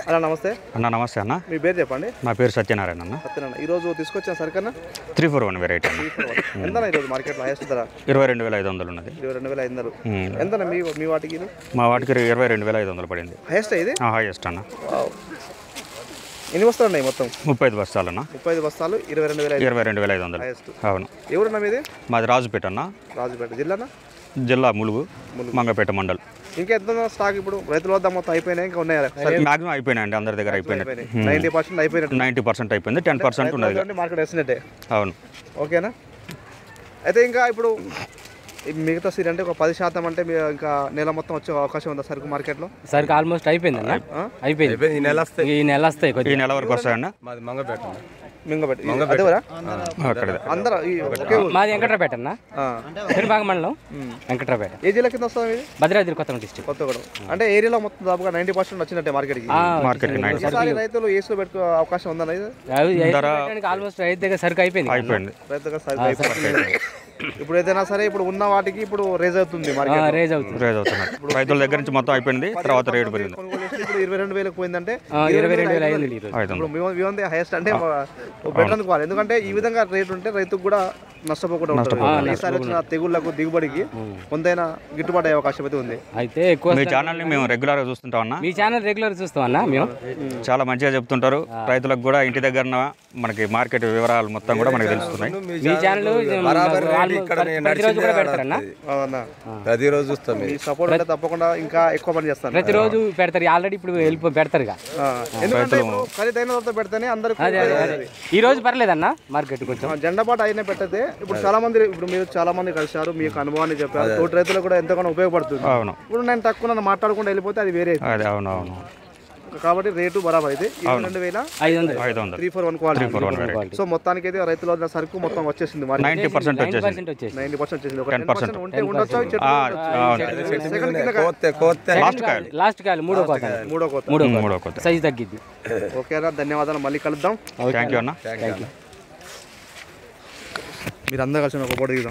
అన్న నమస్తే అన్న నమస్తే అన్న మీ పేరు చెప్పండి నా పేరు సత్యనారాయణ అన్న సత్యనారాయణ ఈరోజు తీసుకొచ్చిన సరికన్నా త్రీ ఫోర్ వన్ వెరైటీ అన్న ఎంత ఈరోజు మార్కెట్లో హైయెస్ట్ ధర ఇరవై రెండు వేల ఐదు వందలు ఉన్నది ఇరవై రెండు వేల ఐదు వందలు ఉమ్. ఎంత మీ మీ వాటికి ఇది మా వాటికి ఇరవై రెండు వేల ఐదు వందలు పడింది హైయెస్ట్ ఇది హైయెస్ట్ అన్న వావ్. ఎన్ని బస్తాలు ఉన్నాయి మొత్తం ముప్పై ఐదు బస్తాలన్న ముప్పై ఐదు బస్తాలు ఇరవై రెండు వేల ఐదు ఇరవై రెండు వేల ఐదు వందలు హైయెస్ట్ అవును ఎవరన్నా మీది మాది రాజుపేట అన్న రాజుపేట జిల్లానా జిల్లా ములుగు మంగపేట మండల్ ఇంకా ఎంత ఉందో స్టాక్ ఇప్పుడు రైతుల వద్ద మొత్తం అయిపోయినాయి ఇంకా ఉన్నాయా మ్యాక్సిమం అయిపోయినాయండి అందరి దగ్గర అయిపోయినాయి నైంటీ పర్సెంట్ అయిపోయినట్టు నైంటీ పర్సెంట్ అయిపోయింది టెన్ పర్సెంట్ ఉన్నది మార్కెట్ వేసినట్టే అవును ఓకేనా అయితే ఇంకా ఇప్పుడు ఈ మిగతా సీడ్ అంటే ఒక పది శాతం అంటే మీరు ఇంకా నెల మొత్తం వచ్చే అవకాశం ఉందా సరుకు మార్కెట్లో సరికి ఆల్మోస్ట్ అయిపోయింది అన్న అయిపోయింది ఈ నెల వస్తాయి ఈ నెల వస్తాయి ఈ కొద్దిగా నెల వరకు వస్తాయన్న మాది మంగపేట మింగబెట్టి అదేవరా అక్కడ అందరూ ఈ ఒకే ఊరు. మాది వెంకట్రాపేట అన్న ఆ. తిరుపాక మండలం వెంకట్రాపేట ఏ జిల్లా కింద వస్తుంది ఇది భద్రాద్రి కొత్తగూడెం డిస్ట్రిక్ట్ కొత్తగూడెం అంటే ఏరియాలో మొత్తం దాదాపుగా నైంటీ పర్సెంట్ వచ్చినట్టే మార్కెట్కి మార్కెట్ నైట్ ఈసారి రైతులు ఏసులో పెట్టుకో అవకాశం ఉందా ఇది ఆల్మోస్ట్ రైతు దగ్గర సరుకు అయిపోయింది అయిపోయింది రైతుగా సరుకు అయిపోయింది. ఇప్పుడు ఏదైనా సరే ఇప్పుడు ఉన్న వాటికి ఇప్పుడు రేజ్ అవుతుంది మార్కెట్ రేజ్ అవుతుంది రేజ్ అవుతున్నారు రైతుల దగ్గర నుంచి మొత్తం అయిపోయింది తర్వాత రేటు పెరిగింది కొనుగోలు చేస్తే ఇప్పుడు ఇరవై రెండు వేలకు పోయిందంటే ఇరవై రెండు వేల ఐదు వందలు ఈరోజు ఐదు వందలు ఇప్పుడు మీ మీ హైయెస్ట్ అంటే బెటర్ అనుకోవాలి ఎందుకంటే ఈ విధంగా రేట్ ఉంటే రైతుకు కూడా నష్టపోకుండా ఉంటుంది ఈసారి వచ్చిన తెగుళ్లకు దిగుబడికి కొంతైనా గిట్టుబాటు అయ్యే అవకాశం అయితే ఉంది అయితే ఎక్కువ మీ ఛానల్ని మేము రెగ్యులర్గా చూస్తుంటాం అన్న మీ ఛానల్ రెగ్యులర్ చూస్తాం అన్న మేము చాలా మంచిగా చెప్తుంటారు రైతులకు కూడా ఇంటి దగ్గర మనకి మార్కెట్ వివరాలు మొత్తం కూడా మనకి తెలుస్తున్నాయి మీ ఛానల్ బరాబర్ రేట్ ఇక్కడ నేను ప్రతిరోజు కూడా నడిచిందే పెడతారన్న అవునా ప్రతిరోజు చూస్తాం మీ సపోర్ట్ ఉంటే తప్పకుండా ఇంకా ఎక్కువ పని చేస్తాను ప్రతిరోజు పెడతారు ఆల్రెడీ ఇప్పుడు వెళ్ళిపో పెడతారుగా ఆ, ఎందుకంటే ఇప్పుడు ఖరీదైన తర్వాత పెడితేనే అందరికి ఈ రోజు పర్లేదన్న మార్కెట్ కొంచెం జెండా పాట అయినా పెట్టితే ఇప్పుడు చాలా మంది ఇప్పుడు మీరు చాలా మంది కలిశారు మీకు అనుభవాన్ని చెప్పారు తోటి రైతులకు కూడా ఎంతగానో ఉపయోగపడుతుంది అవును ఇప్పుడు నేను తక్కువ నన్ను మాట్లాడకుండా వెళ్ళిపోతే అది వేరే అదే అవును అవును కాబట్టి రేటు బరాబర్ అయితే ఇరవై రెండు వేల ఐదు వందలు ఐదు వందలు three four one quality four one variety so మొత్తానికి అయితే రైతుల వద్ద సరుకు మొత్తం వచ్చేసింది మరి నైంటీ పర్సెంట్ వచ్చేసింది పర్సెంట్ వచ్చేసి నైన్టీ పర్సెంట్ వచ్చేసింది ఒక టెన్ పర్సెంట్ ఉంటే ఉండొచ్చు అవి చెట్లు ఆ, ఉండొచ్చు. అవును. సెకండ్ కింద కోతే కోతే లాస్ట్ కాయలు లాస్ట్ కాయలు మూడో కోత మూడో కోత మూడో మూడో కొత్త సైజ్ తగ్గిద్ది ఓకేనా ధన్యవాదాలు మళ్ళీ కలుద్దాం థ్యాంక్ యూ అన్న మీరు అందరూ కలిసి ఒక ఫోటో దిగుదాం